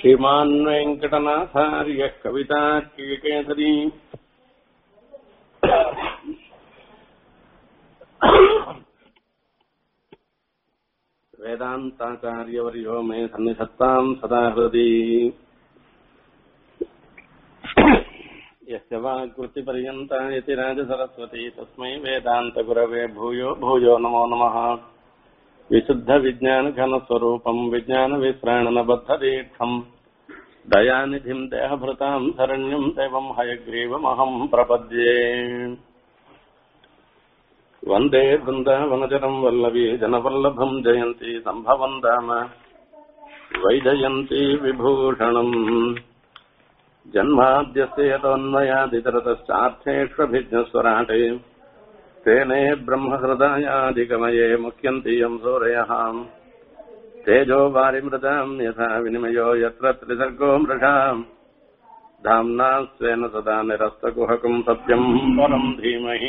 श्रीमान् वेङ्कटनाथार्यः कवितार्किकेसरी वेदान्ताचार्यवर्यो मे सन्निधत्ताम् सदा हृदि यस्य वाक्कृतिपर्यन्ता इति राजसरस्वती तस्मै वेदान्तगुरवे भूयो भूयो नमो नमः विशुद्धविज्ञानघनस्वरूपम् विज्ञानविश्राणनबद्धदीक्षम् दयानिधिम् देहभृताम् शरण्यम् देवम् हयग्रीवमहम् प्रपद्ये वन्दे वृन्दावनचरम् वल्लवी जनवल्लभम् जयन्ती सम्भवम् दाम वैजयन्ती विभूषणम् जन्माद्यस्य यतोन्मयादितरतश्चार्थेष्वभिज्ञस्वराटे तेने ब्रह्महृदायादिकमये मुख्यन्ति यम् सूरयः तेजो वारिमृताम् यथा विनिमयो यत्र त्रिसर्गो मृषाम् धाम्ना स्वेन सदा निरस्तकुहकम् सत्यम् परम् धीमहि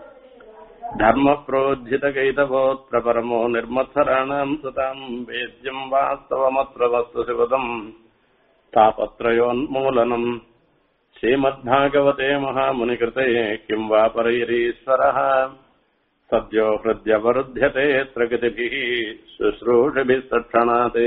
धर्मप्रोज्झितकैतवोऽत्र परमो निर्मत्सराणाम् सुताम् वेद्यम् वास्तवमत्र वस्तु शिवदम् तापत्रयोन्मूलनम् श्रीमद्भागवते महामुनिकृते किम् वा परैरीश्वरः सद्यो हृद्यवरुध्यते प्रकृतिभिः शुश्रूषिभिः तत्क्षणात्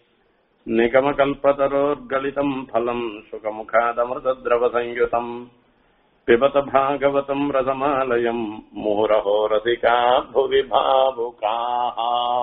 निगमकल्पतरोर्गलितम् फलम् सुखमुखादमृतद्रवसंयुतम् पिबत भागवतम् रसमालयम् मुहुरहो रसिका भुवि भावुकाः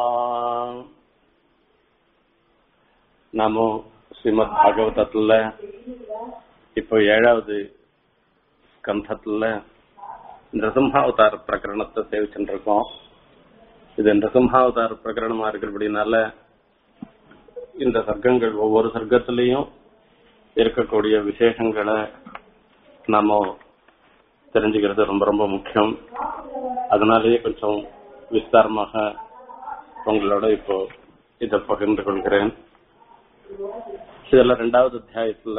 நமோ ஸ்ரீமத் பாகவதத்துல இப்போ ஏழாவது ஸ்கந்தத்துல நிருசிம்ஹாவதார பிரகரணத்தை சேவிச்சுட்டு இருக்கோம் இது நிருசிம்ஹாவதார பிரகரணமா இருக்கிறபடினால இந்த சர்க்கங்கள் ஒவ்வொரு சர்க்கத்திலையும் இருக்கக்கூடிய விசேஷங்களை நாம தெரிஞ்சுக்கிறது ரொம்ப ரொம்ப முக்கியம் அதனாலேயே கொஞ்சம் விஸ்தாரமாக உங்களோட இப்போ இதை பகிர்ந்து கொள்கிறேன் இதுல ரெண்டாவது அத்தியாயத்துல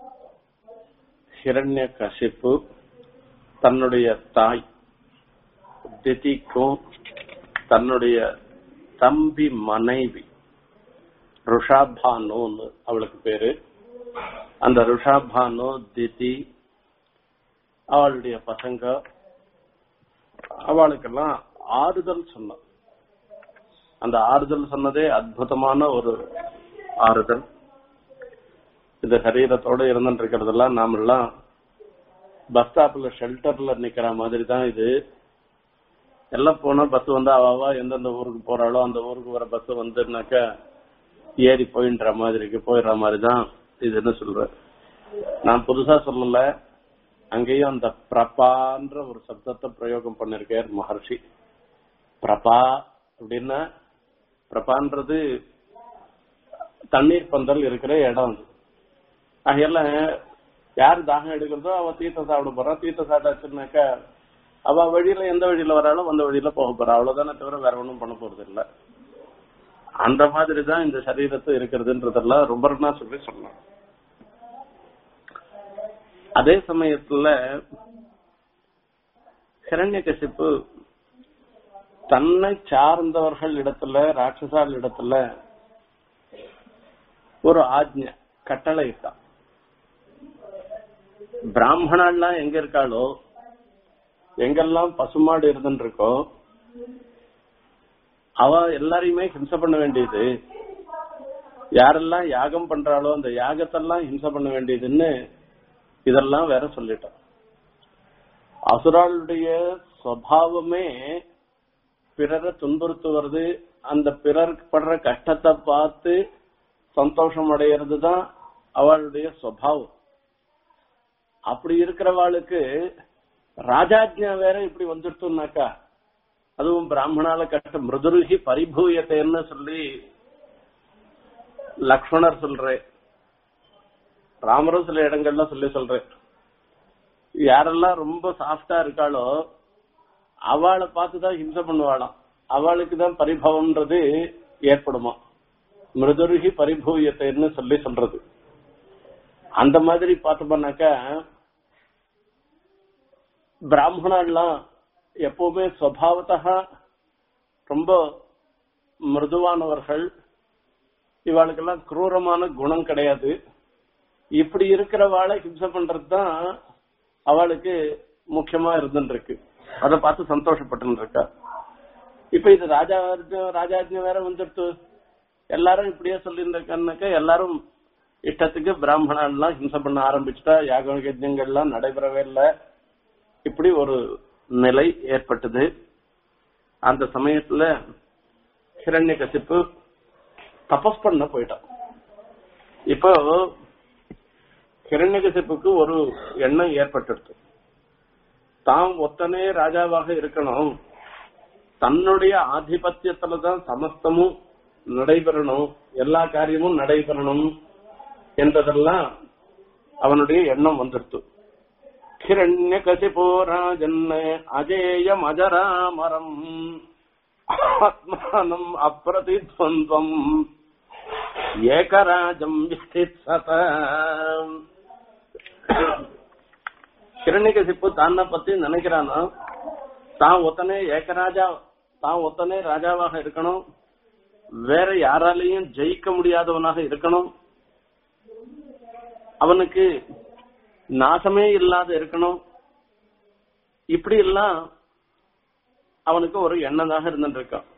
ஹிரண்ய கசிப்பு தன்னுடைய தாய் திதிக்கும் தன்னுடைய தம்பி மனைவி ருஷாபானுன்னு அவளுக்கு பேரு அந்த ருஷாபானு திதி அவளுடைய பசங்க அவளுக்கெல்லாம் ஆறுதல் சொன்ன அந்த ஆறுதல் சொன்னதே அற்புதமான ஒரு ஆறுதல் இந்த சரீரத்தோட இருந்துட்டு இருக்கிறதெல்லாம் நாமெல்லாம் பஸ் ஸ்டாப்ல ஷெல்டர்ல நிக்கிற மாதிரி தான் இது எல்லாம் போனா பஸ் வந்து அவாவா எந்தெந்த ஊருக்கு போறாளோ அந்த ஊருக்கு வர பஸ் வந்துனாக்கா ஏறி போயின்ற மாதிரி போயிடுற மாதிரி தான் இதுன்னு சொல்றேன் நான் புதுசா சொல்லல அங்கேயும் அந்த பிரபான்ற ஒரு சப்தத்தை பிரயோகம் பண்ணிருக்கார் மகர்ஷி பிரபா அப்படின்னா பிரபான்றது தண்ணீர் பந்தல் இருக்கிற இடம் அது ஆகையால யார் தாகம் எடுக்கிறதோ அவ தீர்த்தம் சாப்பிட போறா தீர்த்தம் சாப்பிட்டாச்சுனாக்கா அவ வழியில எந்த வழியில வராளோ அந்த வழியில போக போறா அவ்வளவுதானே தவிர வேற ஒன்றும் பண்ண போறது இல்ல அந்த மாதிரி தான் இந்த சரீரத்தை இருக்கிறதுன்றதெல்லாம் ரொம்ப நாள் சொல்லி சொல்லலாம் அதே சமயத்துல ஹிரண்ய கசிப்பு தன்னை சார்ந்தவர்கள் இடத்துல ராட்சசால் இடத்துல ஒரு ஆஜ்ஞ கட்டளை இருக்கான் பிராமணாலாம் எங்க இருக்காளோ எங்கெல்லாம் பசுமாடு இருந்துட்டு இருக்கோ அவ எல்லாரையுமே ஹிம்சை பண்ண வேண்டியது யாரெல்லாம் யாகம் பண்றாளோ அந்த யாகத்தெல்லாம் ஹிம்சை பண்ண வேண்டியதுன்னு இதெல்லாம் வேற சொல்லிட்டோம் அசுராளுடைய சுவாவமே பிறரை துன்புறுத்துவது அந்த பிறர் படுற கஷ்டத்தை பார்த்து சந்தோஷம் அடையிறது தான் அவளுடைய சுவாவம் அப்படி இருக்கிறவாளுக்கு ராஜாஜ்யா வேற இப்படி வந்துடுச்சுனாக்கா அதுவும் பிராமணால கஷ்ட மிருதுருகி பரிபூயத்தைன்னு சொல்லி லக்ஷ்மணர் சொல்றேன் ராமரும் சில இடங்கள்ல சொல்லி சொல்றேன் யாரெல்லாம் ரொம்ப சாஃப்டா இருக்காளோ அவளை பார்த்துதான் ஹிம்சை பண்ணுவாளாம் அவளுக்கு தான் பரிபவம்ன்றது ஏற்படுமா மிருதுருகி பரிபூயத்தைன்னு சொல்லி சொல்றது அந்த மாதிரி பார்த்தோம்னாக்கா பிராமணர்லாம் எப்பவுமே சுவாவத்தா ரொம்ப மிருதுவானவர்கள் இவாளுக்கெல்லாம் குரூரமான குணம் கிடையாது இப்படி இருக்கிறவாளை ஹிம்சை பண்றதுதான் அவளுக்கு முக்கியமா இருந்துருக்கு அதை பார்த்து சந்தோஷப்பட்டு இருக்கா இப்ப இது ராஜா ராஜாஜ்யம் வேற வந்துடுத்து எல்லாரும் இப்படியே சொல்லியிருந்தாக்கா எல்லாரும் இஷ்டத்துக்கு பிராமணன்லாம் ஹிம்சை பண்ண ஆரம்பிச்சுட்டா யாக யஜ்யங்கள்லாம் நடைபெறவே இல்லை இப்படி ஒரு நிலை ஏற்பட்டது அந்த சமயத்துல ஹிரண்ய கசிப்பு தபஸ் பண்ண போயிட்டான் இப்போ ஹிரண்யகசிப்புக்கு ஒரு எண்ணம் ஏற்பட்டுடுது தாம் ஒத்தனே ராஜாவாக இருக்கணும் தன்னுடைய ஆதிபத்தியத்துலதான் சமஸ்தமும் நடைபெறணும் எல்லா காரியமும் நடைபெறணும் என்பதெல்லாம் அவனுடைய எண்ணம் வந்துடுத்து ஹிரண்ய கசிபோராஜன் அஜேயம் அஜராமரம் ஆத்மானம் அப்பிரதித்வந்தம் ஏகராஜம் விஸ்தித்சத கிரணிகசிப்பு தான பத்தி நினைக்கிறானா தான் ஒத்தனே ஏகராஜா தான் ஒத்தனே ராஜாவாக இருக்கணும் வேற யாராலையும் ஜெயிக்க முடியாதவனாக இருக்கணும் அவனுக்கு நாசமே இல்லாத இருக்கணும் இப்படி எல்லாம் அவனுக்கு ஒரு எண்ணமாக இருந்துட்டு இருக்கான்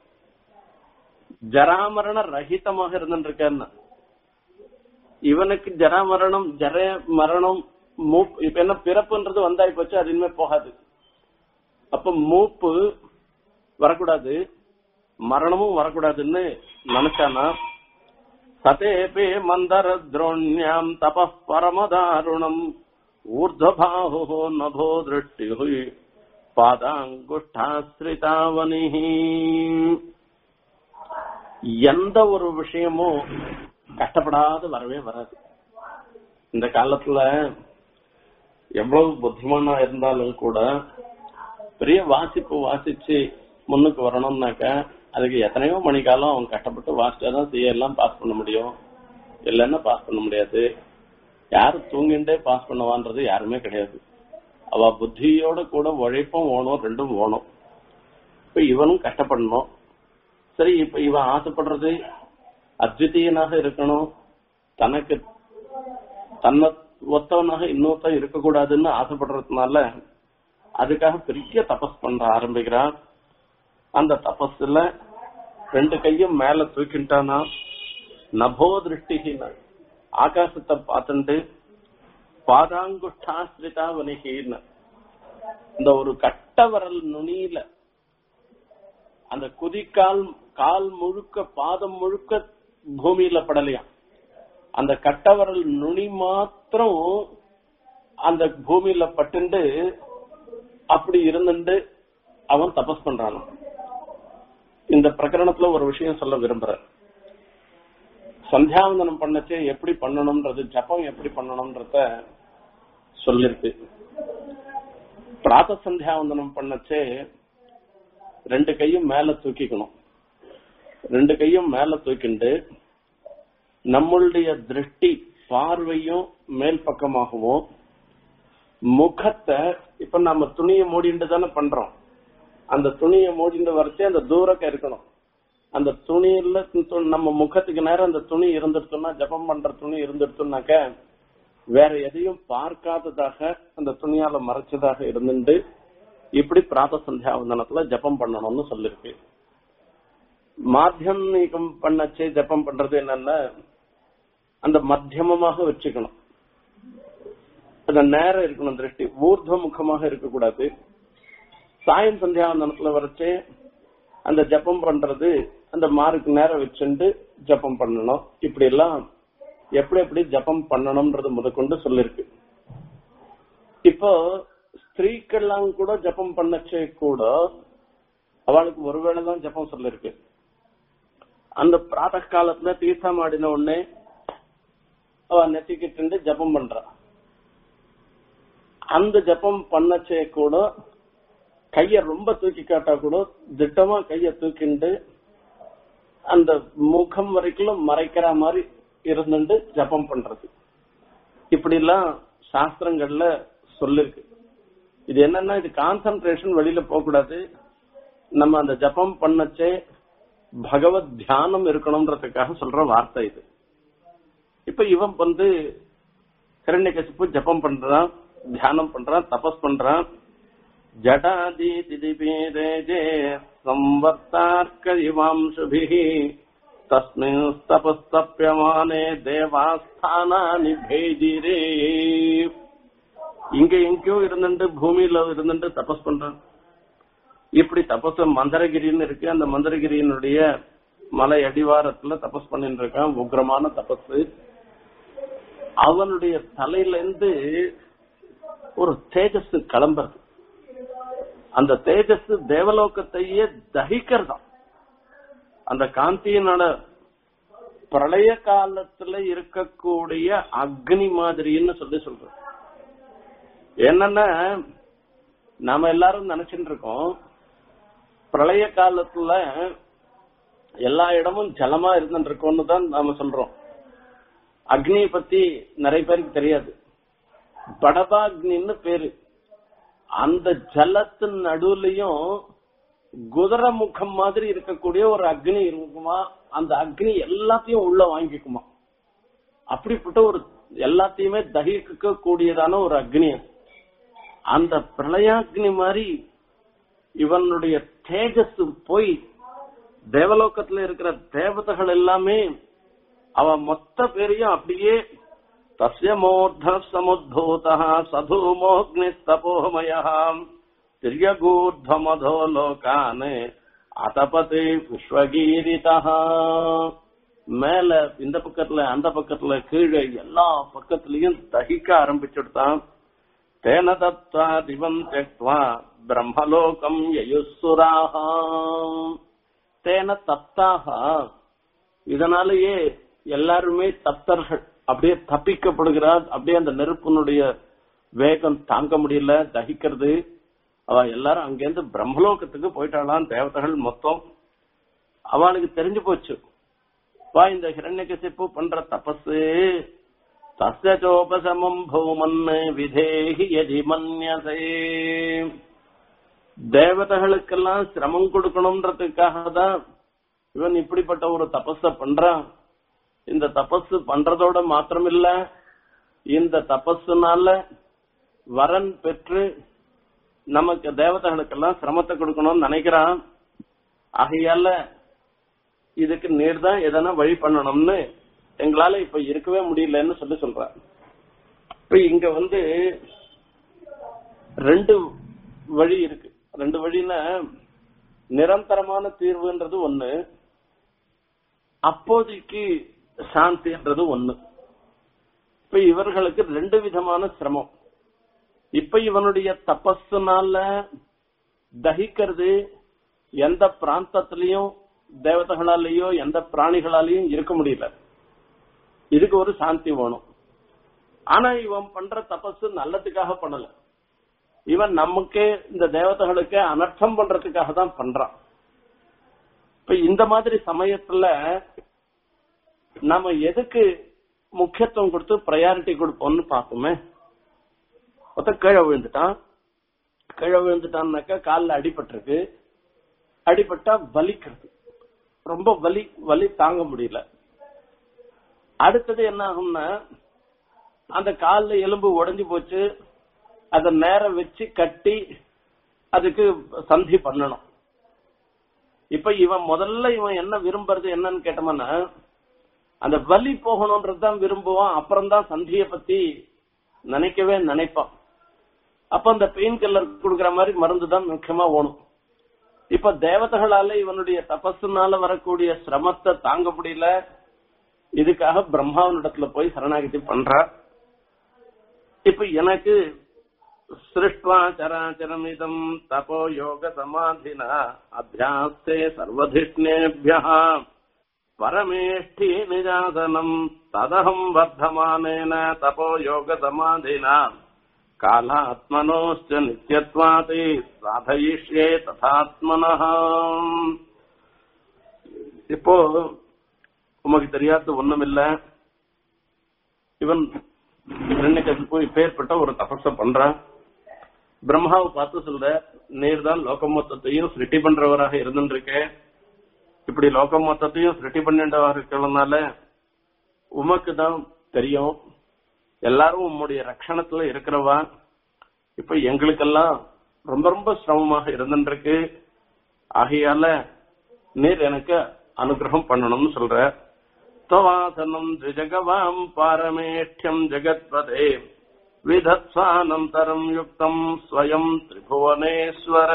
ஜராமரண ரஹிதமாக இருந்துருக்கான்னு இவனுக்கு ஜராமரணம் ஜர மரணம் மூப் இப்ப என்ன பிறப்புன்றது வந்தாய் போச்சு அது இனிமே போகாது அப்ப மூப்பு வரக்கூடாது மரணமும் வரக்கூடாதுன்னு நினைச்சானா சதேபே மந்தர துரோண்யாம் தப பரமதாருணம் ஊர்தபாஹோ நபோ திருஷ்டி பாதாங்குஷ்டாஸ்ரிதாவனி எந்த ஒரு விஷயமும் கஷ்டப்படாத வரவே வராது இந்த காலத்துல எவ்வளவு புத்திமானா இருந்தாலும் கூட பெரிய வாசிப்பு வாசிச்சு முன்னுக்கு வரணும்னாக்க அதுக்கு எத்தனையோ மணி காலம் அவன் கஷ்டப்பட்டு வாசிச்சாதான் சிஏ எல்லாம் பாஸ் பண்ண முடியும் இல்லைன்னா பாஸ் பண்ண முடியாது யாரு தூங்கிண்டே பாஸ் பண்ணுவான்றது யாருமே கிடையாது அவ புத்தியோட கூட உழைப்பும் ஓணும் ரெண்டும் ஓணும் இப்ப இவனும் கஷ்டப்படணும் சரி இப்ப இவன் ஆசைப்படுறது அத்விதீயனாக இருக்கணும் தனக்கு தன்னை ஒத்தவனாக இன்னொருத்தன் இருக்கக்கூடாதுன்னு ஆசைப்படுறதுனால அதுக்காக பெரிய தபஸ் பண்ற ஆரம்பிக்கிறான் அந்த தபஸ்ல ரெண்டு கையும் மேல தூக்கிட்டானா நபோ திருஷ்டிகின ஆகாசத்தை பார்த்துட்டு பாதாங்குஷ்டாஸ்ரிதா வனிகின்னு இந்த ஒரு கட்ட வரல் நுனியில அந்த குதிக்கால் கால் முழுக்க பாதம் முழுக்க பூமியில படலையாம் அந்த கட்டவரல் நுனி மாத்திரம் அந்த பூமியில பட்டுண்டு அப்படி இருந்துட்டு அவன் தபஸ் பண்றான் இந்த பிரகரணத்துல ஒரு விஷயம் சொல்ல விரும்புறேன் சந்தியாவந்தனம் பண்ணச்சே எப்படி பண்ணணும்ன்றது ஜபம் எப்படி பண்ணணும்ன்றத சொல்லிருக்கு பிராத்த சந்தியாவந்தனம் பண்ணச்சே ரெண்டு கையும் மேல தூக்கிக்கணும் ரெண்டு கையும் மேல தூக்கிண்டு நம்மளுடைய திருஷ்டி பார்வையும் மேல் பக்கமாகவும் முகத்தை இப்ப நம்ம துணியை மூடிண்டு தானே பண்றோம் அந்த துணியை மூடிண்டு வரைச்சே அந்த தூரக்க இருக்கணும் அந்த துணியில து- நம்ம முகத்துக்கு நேரம் அந்த துணி இருந்துடுத்தோம்னா ஜபம் பண்ற துணி இருந்துடுத்தோம்னாக்க வேற எதையும் பார்க்காததாக அந்த துணியால மறைச்சதாக இருந்துட்டு இப்படி பிராத சந்தியாவந்தனத்துல ஜபம் பண்ணணும்னு சொல்லிருக்கு மாத்தியமிகம் பண்ணச்சே ஜபம் பண்றது என்னன்னா அந்த மத்தியமமாக வச்சுக்கணும் அந்த நேரம் இருக்கணும் திருஷ்டி ஊர்துவ முகமாக இருக்கக்கூடாது சாயம் சந்தியாவந்தனத்துல வரைச்சே அந்த ஜபம் பண்றது அந்த மாருக்கு நேரம் வச்சுண்டு ஜபம் பண்ணணும் இப்படி எல்லாம் எப்படி எப்படி ஜபம் பண்ணணும்ன்றது முதற்கொண்டு சொல்லிருக்கு இப்போ ஸ்திரீக்கெல்லாம் கூட ஜபம் பண்ணச்சே கூட அவளுக்கு ஒருவேளை தான் ஜபம் சொல்லிருக்கு அந்த பிராத காலத்துல தீர்த்தம் ஆடின உடனே அவ நெத்திக்கிட்டு ஜபம் பண்றா அந்த ஜபம் பண்ணச்சே கூட கைய ரொம்ப தூக்கி காட்டா கூட திட்டமா கைய தூக்கிண்டு அந்த முகம் வரைக்கும் மறைக்கிற மாதிரி இருந்துட்டு ஜபம் பண்றது இப்படி எல்லாம் சாஸ்திரங்கள்ல சொல்லிருக்கு இது என்னன்னா இது கான்சென்ட்ரேஷன் வெளியில போக கூடாது நம்ம அந்த ஜபம் பண்ணச்சே பகவத் தியானம் இருக்கணும்ன்றதுக்காக சொல்ற வார்த்தை இது இப்ப இவன் வந்து கிரண்யகசிப்பு ஜபம் பண்றான் தியானம் பண்றான் தபஸ் பண்றான் ஜடாதி திதிபீரேஜே சம்வர்த்தார்க்க இவாம்சுபிஹி தஸ்மின் தபஸ்தப்பியமானே தேவாஸ்தானானி பேஜிரே இங்க எங்கேயோ இருந்துட்டு பூமியில இருந்துட்டு தபஸ் பண்றான் இப்படி தபஸ் மந்திரகிரின்னு இருக்கு அந்த மந்திரகிரியினுடைய மலை அடிவாரத்துல தபஸ் பண்ணிட்டு இருக்கான் உக்ரமான தபஸ் அவனுடைய தலையில இருந்து ஒரு தேஜஸ் கிளம்புறது அந்த தேஜஸ் தேவலோகத்தையே தகிக்கிறதாம் அந்த காந்தியினோட பிரளய காலத்துல இருக்கக்கூடிய அக்னி மாதிரின்னு சொல்லி சொல்றோம் என்னன்னா நாம எல்லாரும் நினைச்சிட்டு இருக்கோம் பிரளய காலத்துல எல்லா இடமும் ஜலமா இருந்துட்டு இருக்கோம்னு தான் நாம சொல்றோம் அக்னியை பத்தி நிறைய பேருக்கு தெரியாது படபாக்னின்னு பேரு அந்த ஜலத்தின் நடுவுலயும் குதிரை முகம் மாதிரி இருக்கக்கூடிய ஒரு அக்னி இருக்குமா அந்த அக்னி எல்லாத்தையும் உள்ள வாங்கிக்குமா அப்படிப்பட்ட ஒரு எல்லாத்தையுமே தகிக்க கூடியதான ஒரு அக்னி அது. அந்த பிரளயாக்னி மாதிரி இவனுடைய தேஜஸ் போய் தேவலோகத்துல இருக்கிற தேவதைகள் எல்லாமே அவன் மொத்த பேரையும் அப்படியே தஸ்ய மூர்த சமுத்தூத சதூமோக்னிஸ்தபோமய திரியகூர்தமதோ லோகான் அதபதி விஸ்வகீரிதா மேல இந்த பக்கத்துல அந்த பக்கத்துல கீழே எல்லா பக்கத்துலயும் தகிக்க ஆரம்பிச்சுட்டான் தேன தத்வா திவம் தெக்வா பிரம்மலோகம் யயுசுராக தேன தப்தாக இதனாலேயே எல்லாருமே தப்தர்கள் அப்படியே தப்பிக்கப்படுகிறார் அப்படியே அந்த நெருப்பினுடைய வேகம் தாங்க முடியல தகிக்கிறது அவ எல்லாரும் அங்கேருந்து பிரம்மலோகத்துக்கு போயிட்டாளாம் தேவதைகள் மொத்தம் அவளுக்கு தெரிஞ்சு போச்சு வா இந்த ஹிரண்யகசிப்பு பண்ற தபசு தஸ்யோபசமம் பூமன் விதேகி எதி மன்யசே தேவதைகளுக்கெல்லாம் சிரமம் கொடுக்கணும்ன்றதுக்காக தான் இவன் இப்படிப்பட்ட ஒரு தபஸ பண்றான் இந்த தபஸ் பண்றதோட மாத்திரமில்ல இந்த தபஸுனால வரன் பெற்று நமக்கு தேவதைகளுக்கெல்லாம் சிரமத்தை கொடுக்கணும்னு நினைக்கிறான் ஆகையால இதுக்கு நீர் தான் எதனா வழி பண்ணணும்னு எங்களால இப்ப இருக்கவே முடியலன்னு சொல்லி சொல்றான் இப்ப இங்க வந்து ரெண்டு வழி இருக்கு ரெண்டு வழின்னா நிரந்தரமான தீர்வுன்றது ஒண்ணு அப்போதைக்கு சாந்தின்றது ஒண்ணு இப்ப இவர்களுக்கு ரெண்டு விதமான சிரமம் இப்ப இவனுடைய தபஸுனால தகிக்கிறது எந்த பிராந்தத்திலையும் தேவதைகளாலேயோ எந்த பிராணிகளாலேயும் இருக்க முடியல இதுக்கு ஒரு சாந்தி வேணும் ஆனா இவன் பண்ற தபசு நல்லதுக்காக பண்ணல இவன் நமக்கே இந்த தேவதைகளுக்கே அனர்த்தம் பண்றதுக்காக தான் பண்றான் இப்ப இந்த மாதிரி சமயத்துல நாம எதுக்கு முக்கியத்துவம் கொடுத்து ப்ரையாரிட்டி கொடுப்போம்னு பார்ப்போமே ஒருத்தன் கீழே விழுந்துட்டான் கீழே விழுந்துட்டான்னாக்கா காலில் அடிபட்டிருக்கு அடிபட்டா வலிக்கிறது ரொம்ப வலி வலி தாங்க முடியல அடுத்தது என்ன ஆகும்னா அந்த காலில் எலும்பு உடைஞ்சு போச்சு அதை நேரம் வச்சு கட்டி அதுக்கு சந்தி பண்ணணும் இப்ப இவன் முதல்ல இவன் என்ன விரும்புறது என்னன்னு கேட்டோம்னா அந்த வலி போகணும்ன்றது தான் விரும்புவான் அப்புறம் தான் சந்திய பத்தி நினைக்கவே நினைப்பான் அப்ப அந்த பெயின் கில்லர் கொடுக்கற மாதிரி மருந்து தான் முக்கியமா ஓணும் இப்ப தேவதைகளால இவனுடைய தபஸுனால வரக்கூடிய சிரமத்தை தாங்க முடியல இதுக்காக பிரம்மாவனிடத்துல போய் சரணாகதி பண்றார் இப்ப எனக்கு சிருஷ்டுவா சராச்சரமிதம் தபோ யோக சமாதினா அபியாஸ்தே சர்வதிஷ்ணேபியா பரமேஷ்டி நிஜாதனம் ததகம் வர்த்தமானேன தபோ யோக சமாதினா காலாத்மனோச்ச நித்தியத்வாதி சாதயிஷ்யே ததாத்மனः இப்போ உமக்கு தெரியாத ஒண்ணுமில்ல இவன் இரண்யகசிப்பு இப்பேற்பட்ட ஒரு தபஸ பண்றான் பிரம்மாவை பார்த்து சொல்ற நீர் தான் லோக மொத்தத்தையும் சிருஷ்டி பண்றவராக இருந்துருக்க இப்படி லோகம் மொத்தத்தையும் சிருஷ்டி பண்ணிட்டவா இருக்கிறதுனால உமக்கு தான் தெரியும் எல்லாரும் உம்முடைய ரட்சணத்துல இருக்கிறவா இப்ப எங்களுக்கெல்லாம் ரொம்ப ரொம்ப சிரமமாக இருந்துருக்கு ஆகையால நீர் எனக்கு அனுகிரகம் பண்ணணும்னு சொல்ற தவாசனம் திஜகவாம் பாரமேஷ்யம் ஜெகத்பதே விதத்வானந்தரம் யுக்தம் ஸ்வயம் திரிபுவனேஸ்வர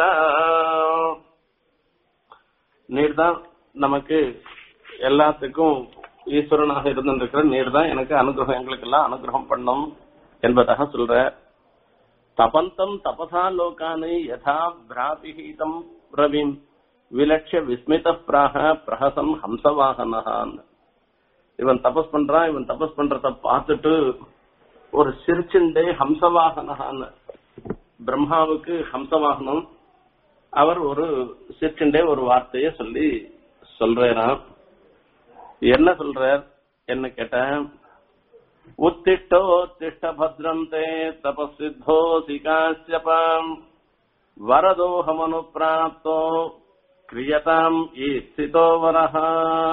நீர் தான் நமக்கு எல்லாத்துக்கும் ஈஸ்வரனாக இருந்திருக்கிற நீர் தான் எனக்கு அனுகிரகம் எங்களுக்கு எல்லாம் அனுகிரகம் பண்ணும் என்பதாக சொல்ற தபந்தம் தபசா லோகானை யதா பிராபிஹீதம் ரவிம் விலட்சிய விஸ்மித பிராக பிரஹசம் ஹம்சவாகனஹான் இவன் தபஸ் பண்றான் இவன் தபஸ் பண்றத பார்த்துட்டு ஒரு சிரிச்சுண்டே ஹம்சவாகனஹான்னு பிரம்மாவுக்கு ஹம்சவாகனம் அவர் ஒரு சிரிச்சுண்டே ஒரு வார்த்தைய சொல்லி சொல்றாராம் என்ன சொல்றார் என்ன கேட்டேன் உத்திஷ்டோத்திஷ்ட பத்ரம் தே தபசித்தோசி காசியபாம் வரதோஹமனு பிராப்தோ கிரியதாம் ஈஸ்திதோ வரஹா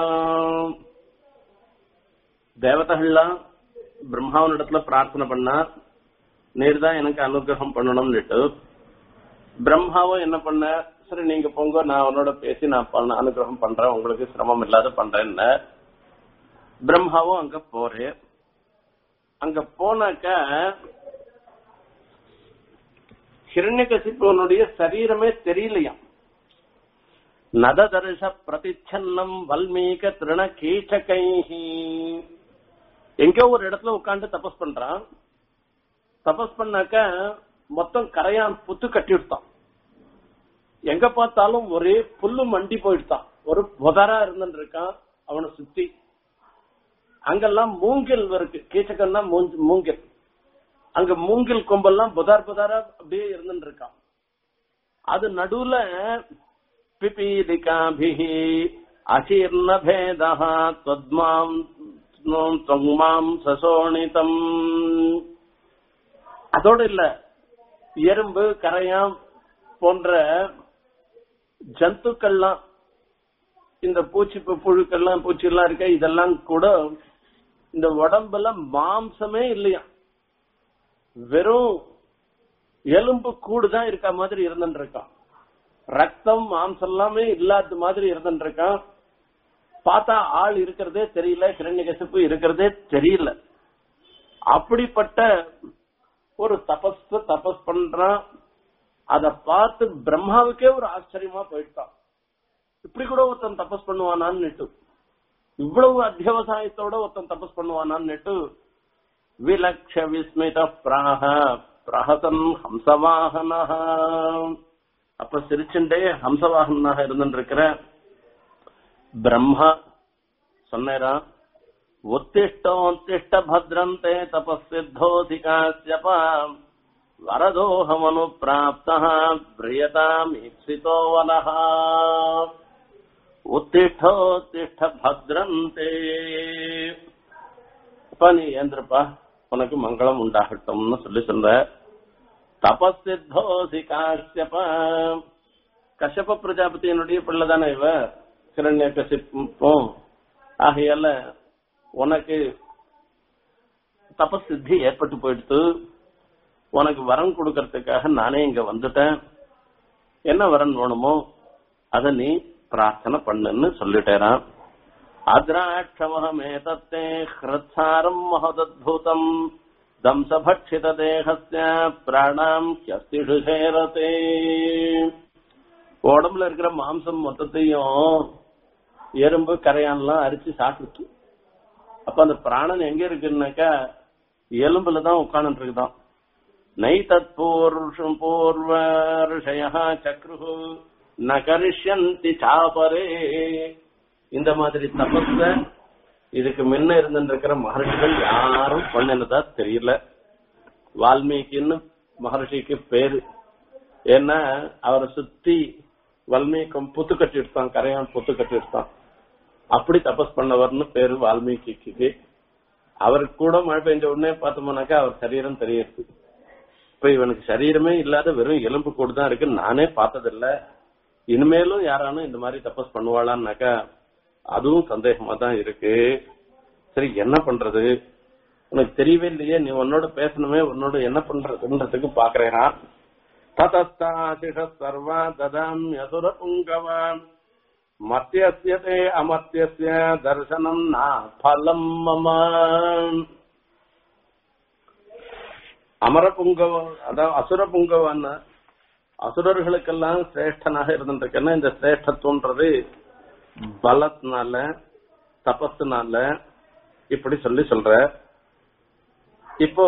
தேவதைகள்லாம் பிரம்மாவனிடத்துல பிரார்த்தனை பண்ணா நீர் தான் எனக்கு அனுகிரகம் பண்ணணும்னுட்டு பிரம்மாவும் என்ன பண்ண சரி நீங்க போங்க நான் அவனோட பேசி நான் பண்ண அனுகிரகம் பண்றேன் உங்களுக்கு சிரமம் இல்லாத பண்றேன்னு பிரம்மாவும் அங்க போறேன் அங்க போனாக்க ஹிரண்யகசிப்புவனுடைய சரீரமே தெரியலையாம் நததர்ஷ பிரதிச்சன்னம் வல்மீக திருண கீச்சகைஹி எங்கோ ஒரு இடத்துல உட்காந்து தபஸ் பண்றான் தபஸ் பண்ணாக்க மொத்தம் கரையான் புத்து கட்டி விட்டான் எங்க பார்த்தாலும் ஒரே புல்லு மண்டி போயிட்டான் ஒரு புதரா இருந்துட்டு இருக்கான் அவனை சுத்தி அங்கெல்லாம் மூங்கில் இருக்கு கீச்சக்கன்னா மூங்கில் அங்க மூங்கில் கொம்பெல்லாம் புதார் புதாரா அப்படியே இருந்துட்டு இருக்கான் அது நடுவுல பிபீலிகாபிஹி அசீர்ண பேதா त्वद्माम् தொங்மாம் சசோணிதம் அதோட இல்ல எறும்பு கரையாம் போன்ற ஜந்துக்கள்லாம் இந்த பூச்சி புழுக்கள்லாம் பூச்சி எல்லாம் இருக்க இதெல்லாம் கூட இந்த உடம்புல மாம்சமே இல்லையா வெறும் எலும்பு கூடு தான் இருக்க மாதிரி இருந்துட்டு இருக்கான் ரத்தம் மாம்சம் எல்லாமே இல்லாத மாதிரி இருந்துட்டு இருக்கான் பார்த்தா ஆள் இருக்கிறதே தெரியல கிரண்யகசிப்பு இருக்கிறதே தெரியல அப்படிப்பட்ட ஒரு தபஸ் தபஸ் பண்றான் அத பார்த்து பிரம்மாவுக்கே ஒரு ஆச்சரியமா போயிட்டான் இப்படி கூட ஒருத்தன் தபஸ் பண்ணுவானான்னு இவ்வளவு அத்தியவசாயத்தோட ஒருத்தன் தபஸ் பண்ணுவானான்னு விலக்ஷ விஸ்மித பிராக பிரஹசன் ஹம்சவாகனா அப்ப சிரிச்சுண்டே ஹம்சவாகனாக இருந்துருக்கிற பிரம்மா சொன்னேரா உத்திஷ்டோத்திஷ்ட பத்ரந்தே தபசித்தோதிகாஸ்யப வரதோஹமனு பிராப்த பிரியதாம் ஈப்சிதோ வனஹ உத்திஷ்டோத்திஷ்ட பத்ரந்தே அப்பா நீ ஏந்திரப்பா உனக்கு மங்களம் உண்டாகட்டும்னு சொல்லி சொல்ற தபசித்தோசி காஷ்யப கஷ்யப பிரஜாபதியினுடைய பிள்ளை தானே இவ கிரண்ய கசிப்பும் ஆகையால உனக்கு தபசித்தி ஏற்பட்டு போயிடுத்து உனக்கு வரம் கொடுக்கறதுக்காக நானே இங்க வந்துட்டேன் என்ன வரன் வேணுமோ அத நீ பிரார்த்தனை பண்ணுன்னு சொல்லிட்டேரான் அத்ராட்சமஹமேதத்தே ஹிருத்சாரம் மகதத்பூதம் தம்சபக்ஷித தேகஸ்ய பிராணாம் கியஸ்திஷு சேரதே உடம்புல இருக்கிற மாம்சம் மொத்தத்தையும் எறும்பு கரையான்லாம் அரிச்சு சாப்பிட்டு அப்ப அந்த பிராணன் எங்க இருக்குன்னாக்கா எலும்புல தான் உட்கார்ந்து இருக்குதான் நை தத் பூர்வம் பூர்வ ரிஷய சக்ரு ந கரிஷ்யந்தி சாபரே இந்த மாதிரி தபஸ இதுக்கு முன்ன இருந்துருக்கிற மகர்ஷிகள் யாரும் பண்ணினதா தெரியல வால்மீகின்னு மகர்ஷிக்கு பேரு ஏன்னா அவரை சுத்தி வால்மீகம் புத்து கட்டிடுத்தான் கரையான் புத்து கட்டிடுத்தான் அப்படி தபஸ் பண்ணவர்னு பேரு வால்மீகிக்கு அவருக்கு கூட மழை பெஞ்ச உடனே பார்த்தோம்னாக்கா அவர் சரீரம் தெரியுது இப்ப இவனுக்கு சரீரமே இல்லாத வெறும் எலும்பு கூடு தான் இருக்கு நானே பார்த்ததில்ல இனிமேலும் யாரானும் இந்த மாதிரி தபஸ் பண்ணுவாளான்னாக்கா அதுவும் சந்தேகமா தான் இருக்கு சரி என்ன பண்றது உனக்கு தெரியவே இல்லையே நீ உன்னோட பேசணுமே உன்னோட என்ன பண்றதுன்றதுக்கு பாக்குறேனா ததஸ்தாசிஷ சர்வா ததாம் யசுர புங்கவான் மத்தியஸ்ய தே அமர்த்தியஸ்ய தர்சனம் நா பலம் மம அமர புங்கவ அதாவது அசுர புங்கவன் அசுரர்களுக்கெல்லாம் சிரேஷ்டனாக இருந்துருக்கேன்னா இந்த சிரேஷ்டத்துவன்றது பலத்தினால தபஸ்னால இப்படி சொல்லி சொல்ற இப்போ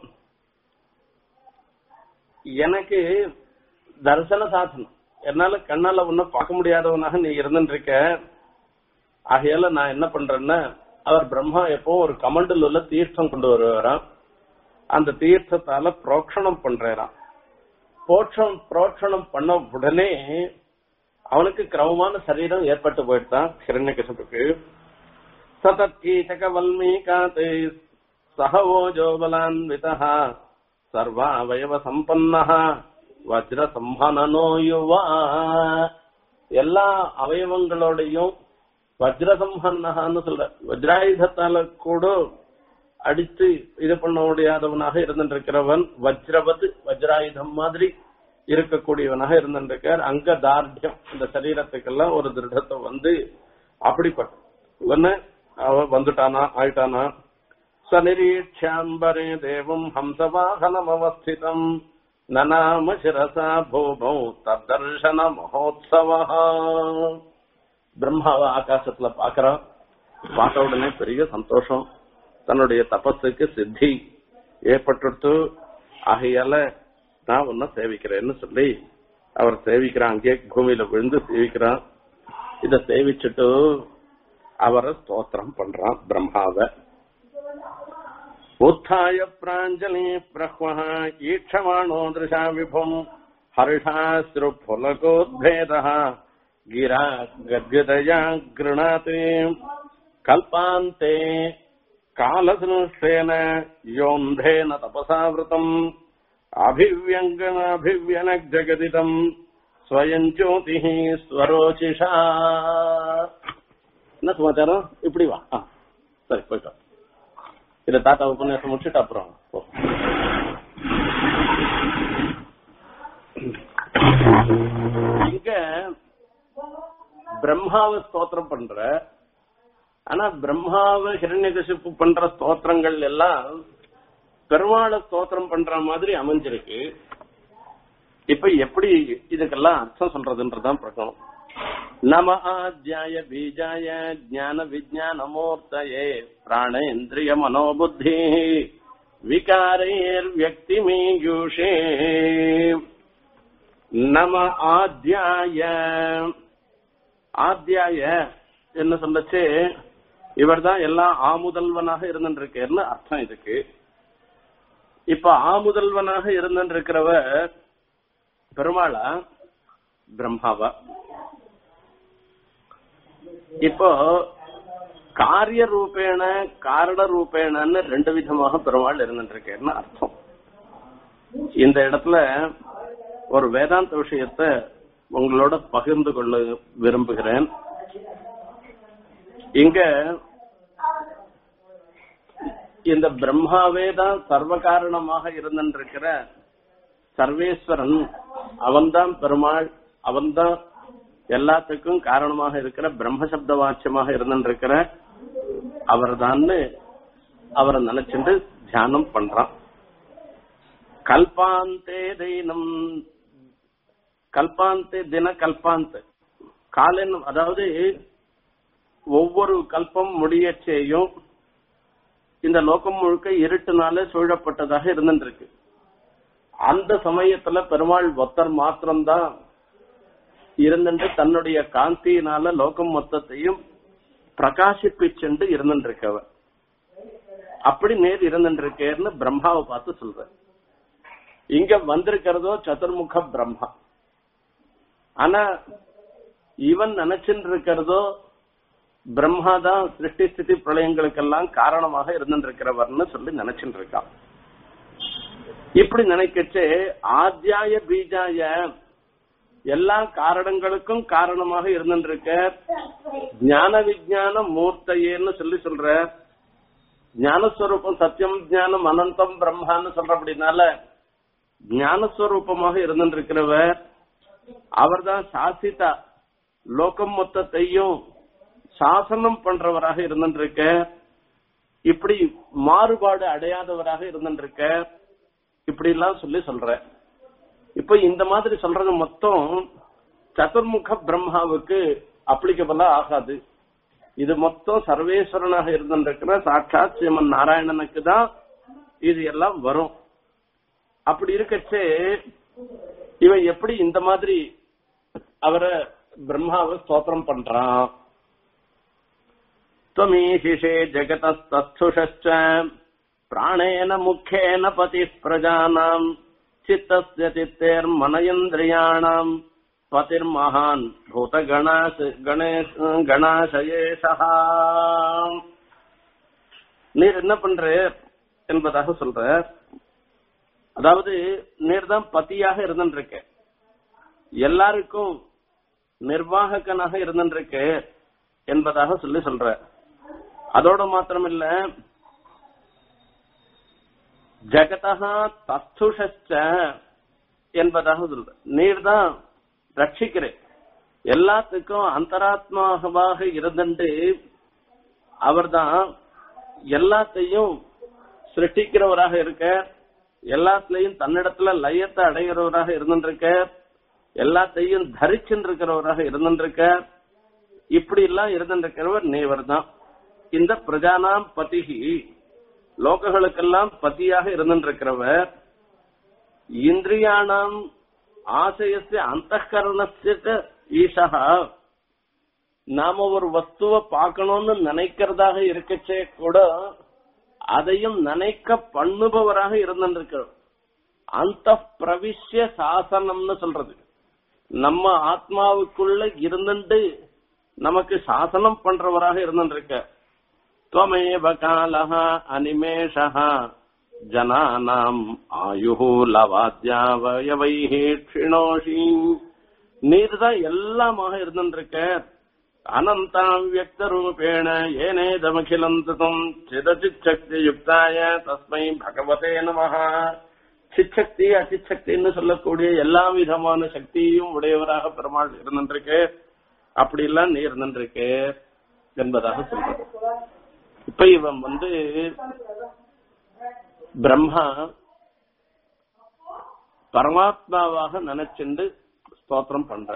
எனக்கு தரிசன சாதனம் என்னால கண்ணால ஒன்னும் பார்க்க முடியாதவனாக நீ இருந்துருக்க ஆகையால நான் என்ன பண்றேன்னா அவர் பிரம்மா எப்போ ஒரு கமண்டில் உள்ள தீர்த்தம் கொண்டு வருவாராம் அந்த தீர்த்தத்தால புரோக்ஷணம் பண்றாராம் போட்சம் புரோக்ஷணம் பண்ண உடனே அவனுக்கு கிரமமான சரீரம் ஏற்பட்டு போயிட்டான் ஹிரண்யகசபுக்கு சதத்கீச்சக வல்மீகாத் சகவோஜோ பலான்விதா சர்வாவயவ சம்பன்ன வஜ்ர சம்பனனோ யுவா எல்லா அவயவங்களோடையும் வஜ்ர சம்பன்னகான்னு சொல்ற வஜ்ராயுதத்தால கூட அடித்து இது பண்ண முடியாதவனாக இருந்திருக்கிறவன் வஜ்ரவத் வஜ்ராயுதம் மாதிரி இருக்கக்கூடியவனாக இருந்திருக்கார் அங்க தார்டியம் இந்த சரீரத்துக்கெல்லாம் ஒரு திருடத்தை வந்து அப்படிப்பட்ட இவன அவ வந்துட்டானா ஆயிட்டானா சநிரீட்சாம்பரே தேவம் ஹம்சவாகனம் அவஸ்திதம் நநாம சிரசா பூபௌ தத்தர்ஷன மகோத்சவ பிரம்மாவை ஆகாசத்துல பாக்குறான் பார்த்த உடனே பெரிய சந்தோஷம் தன்னுடைய தபஸுக்கு சித்தி ஏற்பட்டு ஆகையால நான் உன்ன சேவிக்கிறேன்னு சொல்லி அவர் சேவிக்கிறான் அங்கே பூமியில விழுந்து சேவிக்கிறான் இத சேவிச்சுட்டு அவரை ஸ்தோத்திரம் பண்றான் பிரம்மாவை உத்தாய பிராஞ்சலி பிரஹ்வः ஈட்சமாணோ திருஷா விபும் ஹர்ஷாஸ்ரு புலகோத்பேதः गिरा गद्गदया गृणाति कल्पान्ते कालसनुष्ठेन योन्धेन तपसावृतम् अभिव्यङ्गनाभिव्यनग्जगदितम् स्वयम् ज्योतिः स्वरोचिषा என்ன சமாச்சாரம் இப்படி வா ஆ, சரி போயிட்டோம் இத தாத்தா உபன்யாசம் முடிச்சுட்டு அப்புறம் போ. இங்க பிரம்மாவை ஸ்தோத்திரம் பண்ற ஆனா பிரம்மாவை ஹிரண்யகசிப்பு பண்ற ஸ்தோத்திரங்கள் எல்லாம் பெருமாளை ஸ்தோத்திரம் பண்ற மாதிரி அமைஞ்சிருக்கு இப்ப எப்படி இதுக்கெல்லாம் அர்த்தம் சொல்றதுன்றதுதான் பிரச்சனை நம ஆத்யாய பீஜாய ஞான விஜான மூர்த்தயே பிராணேந்திரிய மனோபுத்தி விகாரைர் வியக்தி மீயூஷே நம ஆத்யாய ஆத்யாய என்ன சொல்லச்சு இவர்தான் எல்லாம் ஆமுதல்வனாக இருந்திருக்கேன்னு அர்த்தம் இதுக்கு இப்ப ஆமுதல்வனாக இருந்திருக்கிறவ பெருமாளா பிரம்மாவா இப்போ காரிய ரூபேண காரண ரூபேணன்னு ரெண்டு விதமாக பெருமாள் இருந்துருக்கேன்னு அர்த்தம் இந்த இடத்துல ஒரு வேதாந்த விஷயத்தை உங்களோட பகிர்ந்து கொள்ள விரும்புகிறேன் இங்க இந்த பிரம்மாவே தான் சர்வ காரணமாக இருந்திருக்கிற சர்வேஸ்வரன் அவன்தான் பெருமாள் அவன்தான் எல்லாத்துக்கும் காரணமாக இருக்கிற பிரம்மசப்த வாட்சியமாக இருந்திருக்கிற அவர் அவரை நினைச்சுட்டு தியானம் பண்றான் கல்பாந்தே தைனம் கல்பாந்தே தின கல்பாந்த் காலன் அதாவது ஒவ்வொரு கல்பம் முடியச்சேயும் இந்த லோகம் முழுக்க இருட்டுனால சூழப்பட்டதாக இருந்திருக்கு அந்த சமயத்துல பெருமாள் ஒத்தர் மாத்திரம்தான் இருந்துட்டு தன்னுடைய காந்தியினால லோகம் மொத்தத்தையும் பிரகாசிப்பிச்சுண்டு இருந்துருக்கவர் அப்படி நேர் இருந்துருக்கேன்னு பிரம்மாவை பார்த்து சொல்ற இங்க வந்திருக்கிறதோ சதுர்முக பிரம்மா ஆனா இவன் நினைச்சுட்டு இருக்கிறதோ பிரம்மா தான் சிருஷ்டி ஸ்திதி பிரளயங்களுக்கெல்லாம் காரணமாக இருந்திருக்கிறவர்னு சொல்லி நினைச்சுட்டு இருக்கான் இப்படி நினைக்கச்சு ஆத்தியாய பீஜாய எல்லா காரணங்களுக்கும் காரணமாக இருந்துருக்க ஞான விஜயான மூர்த்தையேன்னு சொல்லி சொல்ற ஞானஸ்வரூபம் சத்தியம் ஞானம் அனந்தம் பிரம்மான்னு சொல்ற அப்படின்னால ஞானஸ்வரூபமாக இருந்திருக்கிறவர் அவர்தான் சாசிதா லோகம் மொத்தத்தையும் சாசனம் பண்றவராக இருந்திருக்க இப்படி மாறுபாடு அடையாதவராக இருந்திருக்க இப்படி எல்லாம் சொல்லி சொல்ற இப்ப இந்த மாதிரி சொல்றது மொத்தம் சதுர்முக பிரம்மாவுக்கு அப்ளிகபிளா ஆகாது இது மொத்தம் சர்வேஸ்வரனாக இருந்திருக்கிற சாட்சாத் ஸ்ரீமன் நாராயணனுக்கு தான் இது எல்லாம் வரும் அப்படி இருக்கச்சே இவன் எப்படி இந்த மாதிரி அவரை பிரம்மாவை ஸ்தோத்திரம் பண்றான் त्वमीशिषे जगतस्तस्थुषश्च प्राणेन मुख्येन पतिः प्रजानाम् चित्तस्य चित्तेर्मनयन्द्रियाणाम् पतिर्महान् भूतगणाश गणेश गणाशयेशः நீர் என்ன பண்ற என்பதாக சொல்ற அதாவது நீர் தான் பத்தியாக இருந்திருக்க எல்லாருக்கும் நிர்வாகக்கனாக இருந்திருக்க என்பதாக சொல்லி சொல்ற அதோட மாத்திரமில்ல ஜகதா தஸ்துஷச்ச என்பதாக சொல்ற நீர் தான் ரட்சிக்கிறே எல்லாத்துக்கும் அந்தராத்மாவாக இருந்துட்டு அவர்தான் எல்லாத்தையும் சிருஷ்டிக்கிறவராக இருக்க எல்லாத்துலயும் தன்னிடத்துல லயத்தை அடைகிறவராக இருந்துருக்க எல்லாத்தையும் தரிச்சுட்டு இருக்கிறவராக இருந்துருக்க இப்படி எல்லாம் இருந்திருக்கிறவர் நீவர் தான் இந்த பிரஜானாம் பதிகி லோகங்களுக்கெல்லாம் பதியாக இருந்திருக்கிறவர் இந்திரியானாம் ஆசையஸ்ய அந்த கரணஸ்ய ஈஷா நாம ஒரு வஸ்துவை பார்க்கணும்னு நினைக்கிறதாக இருக்கச்சே கூட அதையும் நினைக்க பண்ணுபவராக இருந்திருக்கிறோம் அந்த பிரவிஷ்ய சாசனம்னு சொல்றது நம்ம ஆத்மாவுக்குள்ள இருந்துட்டு நமக்கு சாசனம் பண்றவராக இருந்திருக்க துவமேவ காலஹ அனிமேஷः ஜனானாம் ஆயுஹு லவாத்யாவயவைஹி க்ஷிணோஷி நீர் தான் எல்லாமாக இருந்திருக்க அனந்தாம் வியக்த ரூபேண ஏனேதமகிலம் தம் சிதச்சித் சக்தி யுக்தாய தஸ்மை பகவதே நமஹ சிச்சக்தி அசிச்சக்தின்னு சொல்லக்கூடிய எல்லா விதமான சக்தியும் உடையவராக பெருமாள் இருந்திருக்கு அப்படி எல்லாம் நீ இருந்திருக்கு என்பதாக சொல்ற இப்ப இவன் வந்து பிரம்மா பரமாத்மாவாக நினைச்சுண்டு ஸ்தோத்திரம் பண்ற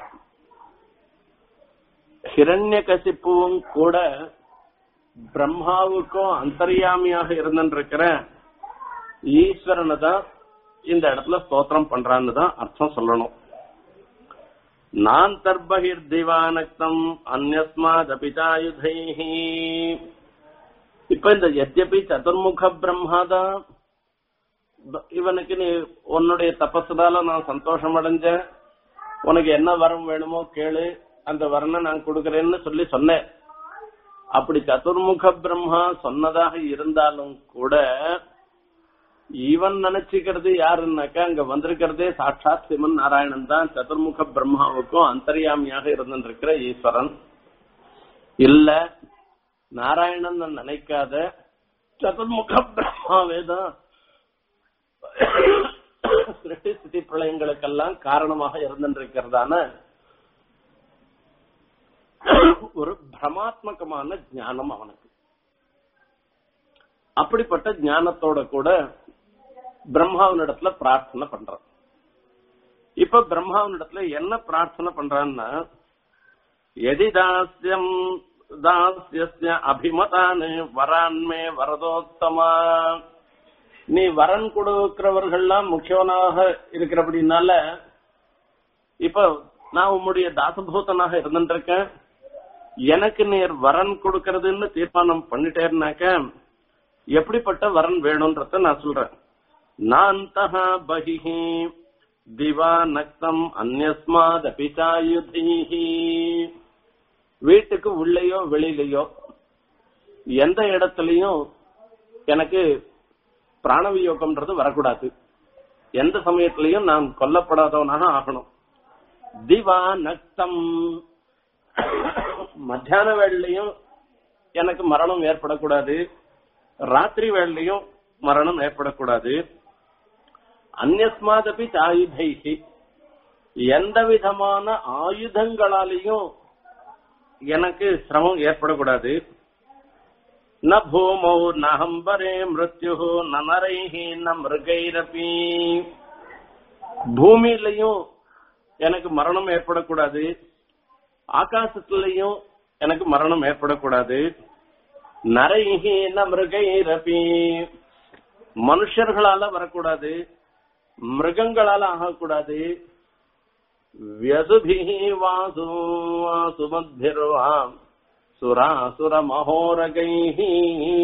ஹிரண்ய கசிப்புவும் கூட பிரம்மாவுக்கும் அந்தர்யாமியாக இருந்திருக்கிற ஈஸ்வரனை தான் இந்த இடத்துல ஸ்தோத்திரம் பண்றான்னு தான் அர்த்தம் சொல்லணும் நாந்தர்பகிர் திவானக்தம் அந்நஸ்மாதபிதாயுதைஹி இப்ப இந்த எத்யபி சதுர்முக பிரம்மாதான் இவனுக்கு நீ உன்னுடைய தபசுனால நான் சந்தோஷம் அடைஞ்சேன் உனக்கு என்ன வரம் வேணுமோ கேளு அந்த வரனை நான் கொடுக்கறேன்னு சொல்லி சொன்னேன் அப்படி சதுர்முக பிரம்மா சொன்னதாக இருந்தாலும் கூட இவன் நினைச்சுக்கிறது யாருன்னாக்கா அங்க வந்திருக்கிறதே சாட்சாத் சிவன் நாராயணன் தான் சதுர்முக பிரம்மாவுக்கும் அந்தர்யாமியாக இருந்திருக்கிற ஈஸ்வரன் இல்ல நாராயணன் நினைக்காத சதுர்முக பிரம்மாவே தான் சிருஷ்டி ஸ்திதி பிரளயங்களுக்கெல்லாம் காரணமாக இருந்திருக்கிறதான ஒரு பிரமாத்மகமான ஞானம் அவனுக்கு அப்படிப்பட்ட ஞானத்தோட கூட பிரம்மாவனிடத்துல பிரார்த்தனை பண்றான் இப்ப பிரம்மாவனிடத்துல என்ன பிரார்த்தனை பண்றான்னா எதி தாஸ்யம் தாஸ்யஸ்ய அபிமதானு வரான்மே வரதோத்தமா நீ வரன் கொடுக்கிறவர்கள்லாம் முக்கியவனாக இருக்கிறபடினால இப்ப நான் உம்முடைய தாசபூதனாக இருந்துருக்கேன் எனக்கு நீர் வரன் கொடுக்கறதுன்னு தீர்மானம் பண்ணிட்டேன்னாக்க எப்படிப்பட்ட வரன் வேணும்ன்றத நான் சொல்றேன் நாந்தஹ பகிஹி திவா நக்தம் அந்நஸ்மாத் அபிசாயுதீஹி வீட்டுக்கு உள்ளேயோ வெளியிலயோ எந்த இடத்துலயும் எனக்கு பிராணவியோகம்ன்றது வரக்கூடாது எந்த சமயத்திலையும் நான் கொல்லப்படாதவனாக ஆகணும் திவா நக்தம் மத்தியான வேளையிலையும் எனக்கு மரணம் ஏற்படக்கூடாது ராத்திரி வேளையிலையும் மரணம் ஏற்படக்கூடாது அந்நஸ்மாதபி ஆயுதைகி எந்த விதமான ஆயுதங்களாலையும் எனக்கு சிரமம் ஏற்படக்கூடாது ந பூமௌ நஹம்பரே மிருத்யு நரைஹி ந மிருகைரபி பூமியிலையும் எனக்கு மரணம் ஏற்படக்கூடாது ஆகாசத்திலையும் எனக்கு மரணம் ஏற்படக்கூடாது நரைஹி ந மிருகைரபி மனுஷர்களால வரக்கூடாது மிருகங்களால ஆகக்கூடாது வியதுபிஹி வாசு வாசுமத்பிர்வாம் சுராசுர மகோரகைஹி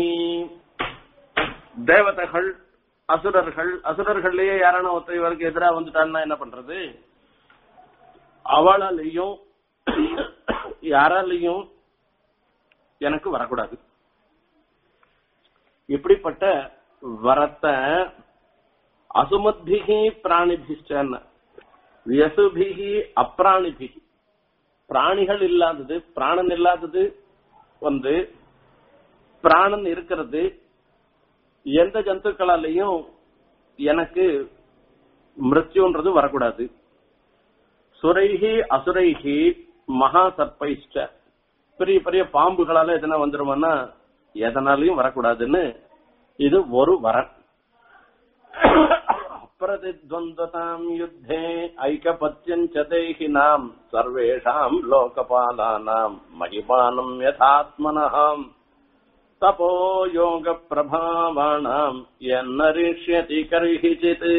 தேவதைகள் அசுரர்கள் அசுரர்கள்லயே யாரான ஒருத்தர் இவருக்கு எதிரா வந்துட்டான்னா என்ன பண்றது அவளாலையும் யாராலையும் எனக்கு வரக்கூடாது இப்படிப்பட்ட வரத்தை அசுமத்பிகி பிராணிபிஷ்டன் வியசுபிகி அப்பிராணிபிகி பிராணிகள் இல்லாதது பிராணன் இல்லாதது வந்து பிராணன் இருக்கிறது எந்த ஜந்துக்களாலையும் எனக்கு மிருத்யுன்றது வரக்கூடாது சுரைஹி அசுரைஹி மகா சர்ப்பைஷ்ட பெரிய பெரிய பாம்புகளால எதனா வந்துருமானா எதனாலையும் வரக்கூடாதுன்னு இது ஒரு வரன் அப்பிரதித்வந்ததாம் யுத்தே ஐகபத்யஞ்ச தேகினாம் சர்வேஷாம் லோகபாலானாம் மகிமானம் யதாத்மனஹாம் தபோ யோக பிரபாவானாம் என்னரிஷ்யதி கர்ஹிச்சித்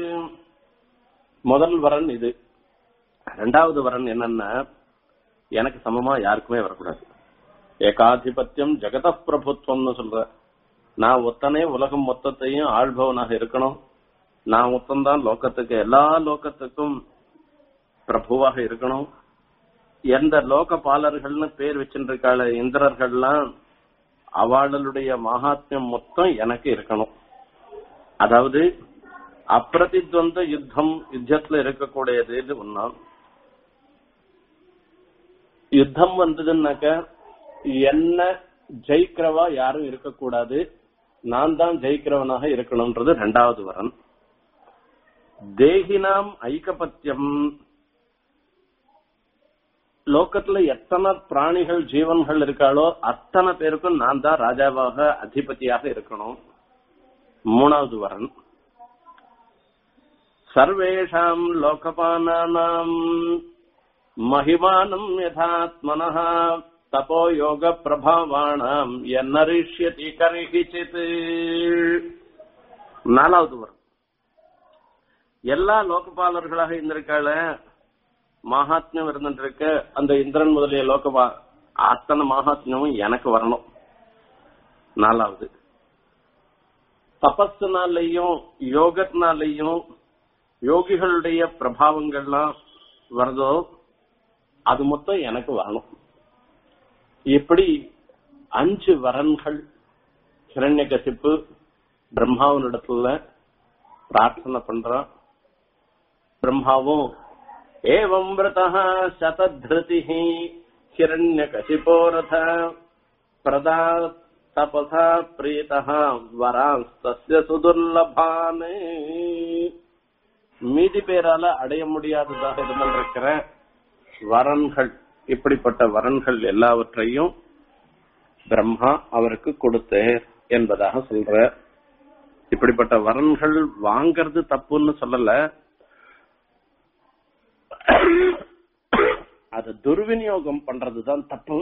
முதல் வரன் இது ரெண்டாவது வரன் என்னன்னா எனக்கு சமமா யாருக்குமே வரக்கூடாது ஏகாதிபத்தியம் ஜெகத பிரபுத்துவம்னு சொல்ற நான் ஒத்தனே உலகம் மொத்தத்தையும் ஆள்பவனாக இருக்கணும் நான் மொத்தம்தான் லோகத்துக்கு எல்லா லோகத்துக்கும் பிரபுவாக இருக்கணும் எந்த லோக பாலர்கள்னு பேர் வச்சிருக்காள இந்திரர்கள்லாம் அவளுடைய மகாத்மியம் மொத்தம் எனக்கு இருக்கணும் அதாவது அப்பிரதித்வந்த யுத்தம் யுத்தத்துல இருக்கக்கூடியது ஒன்னா யுத்தம் வந்ததுன்னாக்க என்ன ஜெயிக்கிறவா யாரும் இருக்கக்கூடாது நான் தான் ஜெயிக்கிறவனாக இருக்கணும்ன்றது ரெண்டாவது வரன் தேகினாம் ஐகபத்தியம் லோகத்துல எத்தனை பிராணிகள் ஜீவன்கள் இருக்காளோ அத்தனை பேருக்கும் நான் தான் ராஜாவாக அதிபதியாக இருக்கணும் மூணாவது வரன் சர்வேஷாம் லோகபானானாம் மகிமானம் யதாத்மனः தபோ யோக பிரபாவானாம் என்னரிஷ்யதி கரிஹிச்சித் நாலாவது வரும் எல்லா லோகபாலர்களாக இருந்திருக்காள மகாத்மியம் இருந்துட்டு அந்த இந்திரன் முதலிய லோகபா அத்தனை மகாத்மியமும் எனக்கு வரணும் நாலாவது தபஸ்னாலையும் யோகத்தினாலையும் யோகிகளுடைய பிரபாவங்கள்லாம் வருதோ அது மொத்தம் எனக்கு வரணும் இப்படி அஞ்சு வரன்கள் ஹிரண்யகசிப்பு பிரம்மாவனிடத்துல பிரார்த்தனை பண்றான் பிரம்மாவும் ஏவம் விரதா சதத்ருதி ஹிரண்யகசிபோ ரத பிரதா தபசா பிரீதா வராஸ்தஸ்ய சுதுர்லபானே மீதி பேரால அடைய முடியாததாக இருந்திருக்கிற வரன்கள் இப்படிப்பட்ட வரன்கள் எல்லாவற்றையும் பிரம்மா அவருக்கு கொடுத்தேர் என்பதாக சொல்ற இப்படிப்பட்ட வரன்கள் வாங்கறது தப்புன்னு சொல்லல அது துர்விநியோகம் பண்றதுதான் தப்பு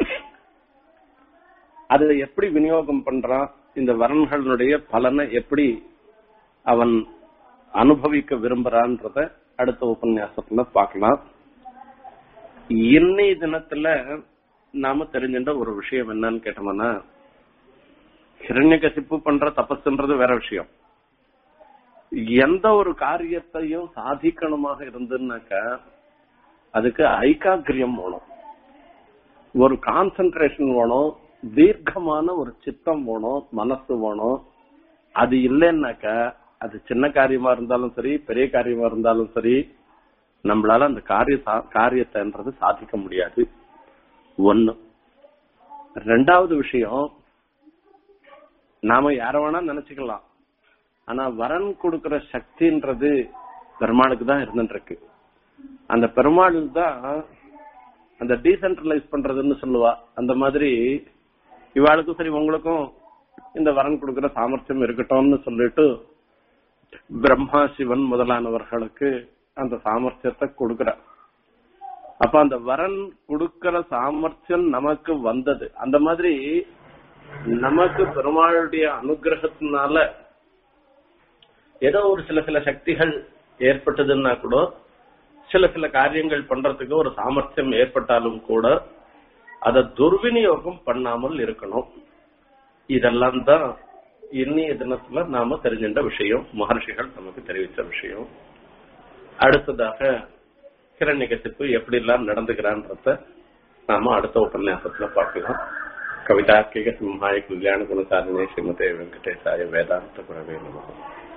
அதை எப்படி விநியோகம் பண்றான் இந்த வரன்களுடைய பலனை எப்படி அவன் அனுபவிக்க விரும்புறான்றத அடுத்த உபன்யாசத்துல பார்க்கலாம் இன்னைய தினத்துல நாம தெரிஞ்சின்ற ஒரு விஷயம் என்னன்னு கேட்டோம்னா ஹிரண்யகசிப்பு பண்ற தபஸ்ன்றது வேற விஷயம் எந்த ஒரு காரியத்தையும் சாதிக்கணுமாக இருந்துன்னாக்க அதுக்கு ஐகாகிரியம் வேணும் ஒரு கான்சென்ட்ரேஷன் வேணும் தீர்க்கமான ஒரு சித்தம் வேணும் மனசு வேணும் அது இல்லைன்னாக்க அது சின்ன காரியமா இருந்தாலும் சரி பெரிய காரியமா இருந்தாலும் சரி நம்மளால அந்த காரிய சா- காரியத்தைன்றது சாதிக்க முடியாது ஒண்ணு ரெண்டாவது விஷயம் நாம யார வேணா நினைச்சுக்கலாம் ஆனா வரன் கொடுக்கிற சக்தின்றது பெருமாளுக்கு தான் இருந்துட்டு இருக்கு அந்த பெருமாள் தான் அந்த டீசென்ட்ரலைஸ் பண்றதுன்னு சொல்லுவா அந்த மாதிரி இவாளுக்கும் சரி உங்களுக்கும் இந்த வரன் கொடுக்கிற சாமர்த்தியம் இருக்கட்டும்னு சொல்லிட்டு பிரம்மா சிவன் முதலானவர்களுக்கு அந்த சாமர்த்தியத்தை கொடுக்கிற அப்ப அந்த வரன் கொடுக்கிற சாமர்த்தியம் நமக்கு வந்தது அந்த மாதிரி நமக்கு பெருமாளுடைய அனுகிரகத்தினால ஏதோ ஒரு சில சில சக்திகள் ஏற்பட்டதுன்னா கூட சில சில காரியங்கள் பண்றதுக்கு ஒரு சாமர்த்தியம் ஏற்பட்டாலும் கூட அதை துர்விநியோகம் பண்ணாமல் இருக்கணும் இதெல்லாம் தான் இன்னைய தினத்துல நாம தெரிஞ்சின்ற விஷயம் மகர்ஷிகள் நமக்கு தெரிவித்த விஷயம் அடுத்ததாக கிரண்யகசிப்பு எப்படி எல்லாம் நடந்துக்கிறான்றத நாம அடுத்த உபன்யாசத்துல பார்க்கலாம் கவிதார்க்கிக சிம்ஹாய கல்யாண குணசாலினே ஸ்ரீமதே வெங்கடேசாய வேதாந்த குரவே நமகம்